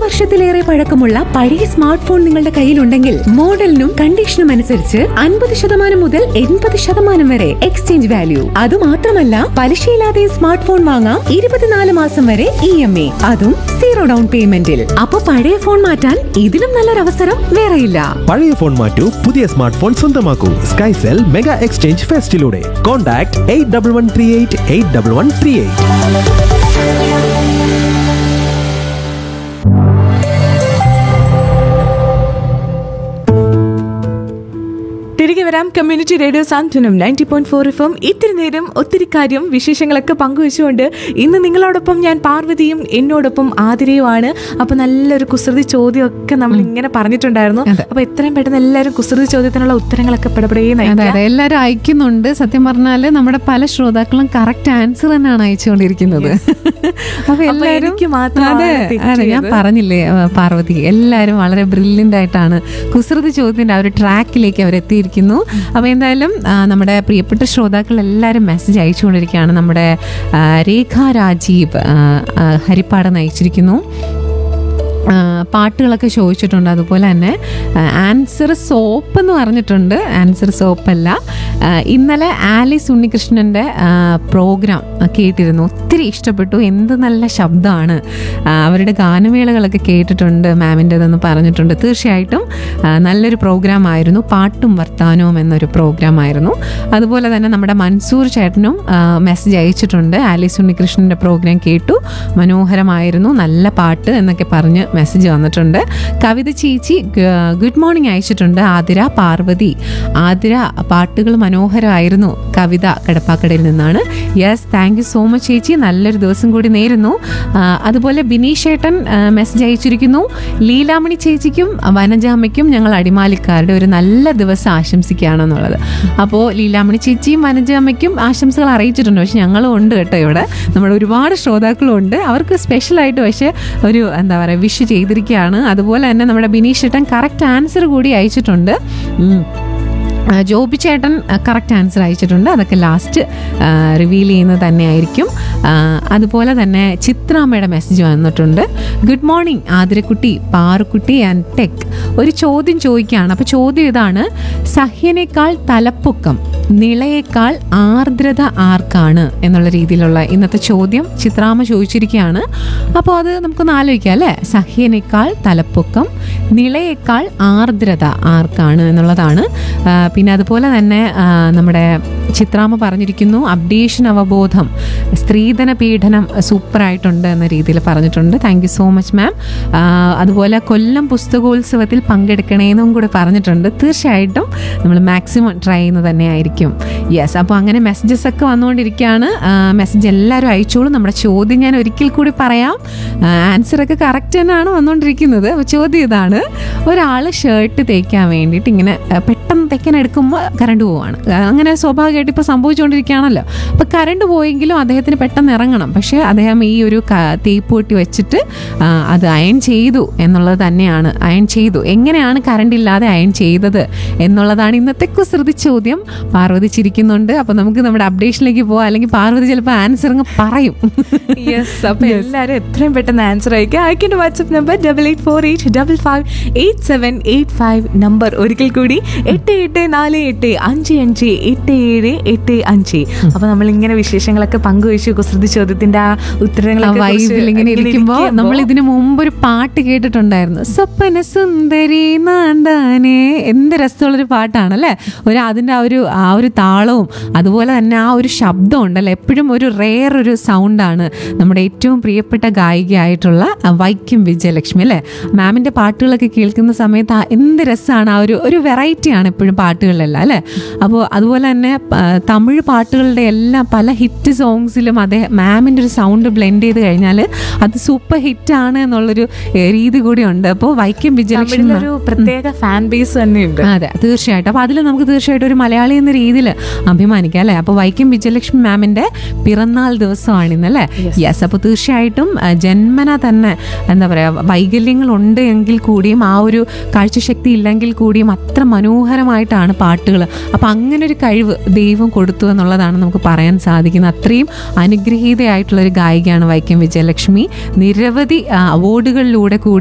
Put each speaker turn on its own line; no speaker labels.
വർഷത്തിലേറെ പഴക്കമുള്ള പഴയ സ്മാർട്ട് ഫോൺ നിങ്ങളുടെ കയ്യിലുണ്ടെങ്കിൽ മോഡലിനും കണ്ടീഷനും അനുസരിച്ച് അൻപത് ശതമാനം മുതൽ എൺപത് ശതമാനം വരെ എക്സ്ചേഞ്ച് വാല്യൂ അതുമാത്രമല്ല പലിശയില്ലാതെ സ്മാർട്ട് ഫോൺ വാങ്ങാം ഇരുപത്തിനാല് മാസം വരെ ഇ എം എ അതും സീറോ ഡൗൺ പേയ്മെന്റിൽ അപ്പൊ പഴയ ഫോൺ മാറ്റാൻ ഇതിലും നല്ലൊരു അവസരം വേറെയില്ല
പഴയ ഫോൺ മാറ്റൂ പുതിയ സ്മാർട്ട് ഫോൺ സ്വന്തമാക്കൂ സ്കൈസെൽ മെഗാ എക്സ്ചേഞ്ച് ഫെസ്റ്റിലൂടെ contact eight double one three eight eight double one three eight
തിരികെ വരാം community radio Santhwanam ninety point four F M ഇത്തിരി നേരം ഒത്തിരി കാര്യം വിശേഷങ്ങളൊക്കെ പങ്കുവെച്ചുകൊണ്ട് ഇന്ന് നിങ്ങളോടൊപ്പം ഞാൻ പാർവതിയും എന്നോടൊപ്പം ആതിരയുമാണ് അപ്പൊ നല്ലൊരു കുസൃതി ചോദ്യമൊക്കെ നമ്മൾ ഇങ്ങനെ പറഞ്ഞിട്ടുണ്ടായിരുന്നു അപ്പൊ എത്രയും പെട്ടെന്ന് എല്ലാവരും കുസൃതി ചോദ്യത്തിനുള്ള ഉത്തരങ്ങളൊക്കെ
അതെ
പെടപെടേന്ന്
അതെ എല്ലാവരും അയക്കുന്നുണ്ട് സത്യം പറഞ്ഞാല് നമ്മുടെ പല ശ്രോതാക്കളും കറക്റ്റ് ആൻസർ തന്നെയാണ് അയച്ചുകൊണ്ടിരിക്കുന്നത് അപ്പൊ എല്ലാവരും
എനിക്ക് മാത്രമാണ്
അതെ അതെ ഞാൻ
തെറ്റിയത്.
പറഞ്ഞില്ലേ ആ, പാർവതി എല്ലാവരും വളരെ ബ്രില്യൻ്റ് ആയിട്ടാണ് കുസൃതി ചോദ്യത്തിന്റെ ആ ഒരു ട്രാക്കിലേക്ക് അവർ എത്തിയിരിക്കുന്നു അപ്പൊ എന്തായാലും ആ, നമ്മുടെ പ്രിയപ്പെട്ട ശ്രോതാക്കൾ എല്ലാവരും മെസ്സേജ് അയച്ചുകൊണ്ടിരിക്കുകയാണ് നമ്മുടെ ആ, രേഖ രാജീവ് ആ, ആ, ഹരിപ്പാട് നയിച്ചിരിക്കുന്നു ആ, പാട്ടുകളൊക്കെ ചോദിച്ചിട്ടുണ്ട് അതുപോലെ തന്നെ ആൻസർ സോപ്പ് എന്ന് പറഞ്ഞിട്ടുണ്ട് ആൻസർ സോപ്പല്ല ആ, ഇന്നലെ ആലിസ് ഉണ്ണികൃഷ്ണൻ്റെ പ്രോഗ്രാം കേട്ടിരുന്നു ഒത്തിരി ഇഷ്ടപ്പെട്ടു എന്ത് നല്ല ശബ്ദമാണ് ആ, അവരുടെ ഗാനമേളകളൊക്കെ കേട്ടിട്ടുണ്ട് മാമിൻ്റെതെന്ന് പറഞ്ഞിട്ടുണ്ട് തീർച്ചയായിട്ടും ആ, നല്ലൊരു പ്രോഗ്രാം ആയിരുന്നു പാട്ടും വർത്താനവും എന്നൊരു പ്രോഗ്രാം ആയിരുന്നു അതുപോലെ തന്നെ നമ്മുടെ മൻസൂർ ചേട്ടനും മെസ്സേജ് അയച്ചിട്ടുണ്ട് ആലിസ് ഉണ്ണികൃഷ്ണൻ്റെ പ്രോഗ്രാം കേട്ടു മനോഹരമായിരുന്നു നല്ല പാട്ട് എന്നൊക്കെ പറഞ്ഞ് മെസ്സേജ് വന്നിട്ടുണ്ട് കവിത ചേച്ചി ഗ- ഗുഡ് മോർണിംഗ് അയച്ചിട്ടുണ്ട് ആതിര പാർവതി ആതിര പാട്ടുകൾ മനോഹരമായിരുന്നു കവിത കടപ്പാക്കടയിൽ നിന്നാണ് yes thank you so much ചേച്ചി നല്ലൊരു ദിവസം കൂടി നേരുന്നു ആ, അതുപോലെ ബിനീഷ് ഏട്ടൻ മെസ്സേജ് അയച്ചിരിക്കുന്നു ലീലാമണി ചേച്ചിക്കും വനജാമ്മയ്ക്കും ഞങ്ങൾ അടിമാലിക്കാരുടെ ഒരു നല്ല ദിവസം ആശംസിക്കുകയാണെന്നുള്ളത് അപ്പോൾ ലീലാമണി ചേച്ചിയും വനജാമ്മയ്ക്കും ആശംസകൾ അറിയിച്ചിട്ടുണ്ട് പക്ഷെ ഞങ്ങളും ഉണ്ട് കേട്ടോ ഇവിടെ നമ്മുടെ ഒരുപാട് ശ്രോതാക്കളും ഉണ്ട് അവർക്ക് സ്പെഷ്യലായിട്ട് പക്ഷേ ഒരു എന്താ പറയുക വിഷ് ചെയ്തിരിക്കുകയാണ് അതുപോലെ തന്നെ നമ്മുടെ ബിനീഷ് ഏട്ടൻ കറക്റ്റ് ആൻസർ കൂടി അയച്ചിട്ടുണ്ട് ഉം. ആ, ജോബി ചേട്ടൻ കറക്റ്റ് ആൻസർ അയച്ചിട്ടുണ്ട് അതൊക്കെ ലാസ്റ്റ് റിവീൽ ചെയ്യുന്നത് തന്നെയായിരിക്കും ആ, അതുപോലെ തന്നെ ചിത്രാമ്മയുടെ മെസ്സേജ് വന്നിട്ടുണ്ട് ഗുഡ് മോർണിംഗ് ആതിരക്കുട്ടി പാറുക്കുട്ടി ആൻഡ് ടെക് ഒരു ചോദ്യം ചോദിക്കുകയാണ് അപ്പോൾ ചോദ്യം ഇതാണ് സഹ്യനേക്കാൾ തലപ്പൊക്കം നിളയേക്കാൾ ആർദ്രത ആർക്കാണ് എന്നുള്ള രീതിയിലുള്ള ഇന്നത്തെ ചോദ്യം ചിത്രാമ്മ ചോദിച്ചിരിക്കുകയാണ് അപ്പോൾ അത് നമുക്കൊന്ന് ആലോചിക്കാം അല്ലേ സഹ്യനേക്കാൾ തലപ്പൊക്കം നിളയേക്കാൾ ആർദ്രത ആർക്കാണ് എന്നുള്ളതാണ് ആ, പിന്നെ അതുപോലെ തന്നെ ആ, നമ്മുടെ ചിത്രാമ്മ പറഞ്ഞിരിക്കുന്നു അപ്ഡേഷൻ അവബോധം സ്ത്രീധന പീഡനം സൂപ്പറായിട്ടുണ്ട് എന്ന രീതിയിൽ പറഞ്ഞിട്ടുണ്ട് thank you so much ma'am അതുപോലെ കൊല്ലം പുസ്തകോത്സവത്തിൽ പങ്കെടുക്കണേന്നും കൂടി പറഞ്ഞിട്ടുണ്ട് തീർച്ചയായിട്ടും നമ്മൾ മാക്സിമം ട്രൈ ചെയ്യുന്നത് തന്നെയായിരിക്കും യെസ് അപ്പോൾ അങ്ങനെ മെസ്സേജസ് ഒക്കെ വന്നുകൊണ്ടിരിക്കുകയാണ് മെസ്സേജ് എല്ലാവരും അയച്ചോളൂ നമ്മുടെ ചോദ്യം ഞാൻ ഒരിക്കൽ കൂടി പറയാം ആൻസർ ഒക്കെ കറക്റ്റ് തന്നെയാണ് വന്നുകൊണ്ടിരിക്കുന്നത് അപ്പോൾ ചോദ്യം ഇതാണ് ഒരാൾ ഷർട്ട് തേക്കാൻ വേണ്ടിയിട്ട് ഇങ്ങനെ ആ, പെട്ടെന്ന് തെക്കാൻ എടുക്കുമ്പോൾ കറണ്ട് പോവാണ് ആ, അങ്ങനെ സ്വാഭാവികമായിട്ട് ഇപ്പോൾ സംഭവിച്ചുകൊണ്ടിരിക്കുകയാണല്ലോ അപ്പോൾ കറണ്ട് പോയെങ്കിലും അദ്ദേഹത്തിന് പെട്ടെന്ന് ഇറങ്ങണം പക്ഷേ അദ്ദേഹം ഈ ഒരു ക- തേപ്പ് പൊട്ടി വെച്ചിട്ട് ആ, അത് അയൺ ചെയ്തു എന്നുള്ളത് തന്നെയാണ് അയൺ ചെയ്തു എങ്ങനെയാണ് കറണ്ട് ഇല്ലാതെ അയൺ ചെയ്തത് എന്നുള്ളതാണ് ഇന്നത്തെ കുസൃതി ചോദ്യം പാർവതി ചിരിക്കുന്നുണ്ട് അപ്പോൾ നമുക്ക് നമ്മുടെ അപ്ഡേഷനിലേക്ക് പോവാം അല്ലെങ്കിൽ പാർവതി ചിലപ്പോൾ ആൻസർ അങ്ങ് പറയും
യെസ് അപ്പൊ എല്ലാവരും എത്രയും പെട്ടെന്ന് ആൻസർ അയക്കുക അയക്കേണ്ട WhatsApp number double eight four eight double five eight seven eight five number ഒരിക്കൽ കൂടി എട്ട് എട്ട് നാല് എട്ട് അഞ്ച് അഞ്ച് എട്ട് ഏഴ് എട്ട് അഞ്ച് അപ്പൊ നമ്മൾ ഇങ്ങനെ വിശേഷങ്ങളൊക്കെ പങ്കുവെച്ചു കുസൃതി ചോദ്യത്തിന്റെ ആ ഉത്തരങ്ങളൊക്കെ കുറിച്ച്
വൈബിൽ ഇങ്ങനെ ഇരിക്കുമ്പോ
ഇരിക്കുമ്പോ
നമ്മൾ ഇതിനു മുമ്പ് ഒരു പാട്ട് കേട്ടിട്ടുണ്ടായിരുന്നു സ്വപ്ന സുന്ദരി നാണ്ടാനേ എന്ത് രസമുള്ളൊരു പാട്ടാണ് അല്ലേ ഒരു അതിന്റെ ആ ഒരു ആ ഒരു താളവും അതുപോലെ തന്നെ ആ ഒരു ശബ്ദം ഉണ്ടല്ലേ എപ്പോഴും ഒരു റെയർ ഒരു സൗണ്ടാണ് നമ്മുടെ ഏറ്റവും പ്രിയപ്പെട്ട ഗായികയായിട്ടുള്ള ആ വൈക്കം വിജയലക്ഷ്മി അല്ലേ മാമിന്റെ പാട്ടുകളൊക്കെ കേൾക്കുന്ന സമയത്ത് ആ എന്ത് രസമാണ് ആ ഒരു ഒരു വെറൈറ്റിയാണ് എപ്പോഴും പാട്ടുകളിലെല്ലാം അല്ലേ അപ്പോൾ അതുപോലെ തന്നെ ആ, തമിഴ് പാട്ടുകളുടെ എല്ലാം പല ഹിറ്റ് സോങ്സിലും അതേ മാമിൻ്റെ ഒരു സൗണ്ട് ബ്ലെൻഡ് ചെയ്ത് കഴിഞ്ഞാൽ അത് സൂപ്പർ ഹിറ്റ് ആണ് എന്നുള്ളൊരു ഏ, രീതി കൂടി ഉണ്ട് അപ്പോൾ വൈക്കം വിജയലക്ഷ്മി മാം-
തമിഴിലൊരു പ്രത്യേക ഫാൻ ബേസ് തന്നെയുണ്ട്
അതെ തീർച്ചയായിട്ടും അപ്പോൾ അതിൽ നമുക്ക് തീർച്ചയായിട്ടും ഒരു മലയാളി എന്ന രീതിയിൽ അഭിമാനിക്കാം അല്ലേ അപ്പോൾ വൈക്കം വിജയലക്ഷ്മി മാമിൻ്റെ പിറന്നാൾ ദിവസമാണ് ഇന്ന് അല്ലേ യെസ് അപ്പോൾ തീർച്ചയായിട്ടും ആ, ജന്മന തന്നെ എന്താ പറയുക വൈകല്യങ്ങളുണ്ട് എങ്കിൽ കൂടിയും ആ ഒരു കാഴ്ചശക്തി ഇല്ലെങ്കിൽ കൂടിയും അത്ര മനോഹരമായിട്ടാണ് പാട്ടുകൾ അപ്പോൾ അങ്ങനെ ഒരു കഴിവ് ദൈവം കൊടുത്തു എന്നുള്ളതാണ് നമുക്ക് പറയാൻ സാധിക്കുന്നത് അത്രയും അനുഗ്രഹീതയായിട്ടുള്ള ഒരു ഗായികയാണ് വൈക്കം വിജയലക്ഷ്മി നിരവധി ആ, അവാർഡുകളിലൂടെ കൂടി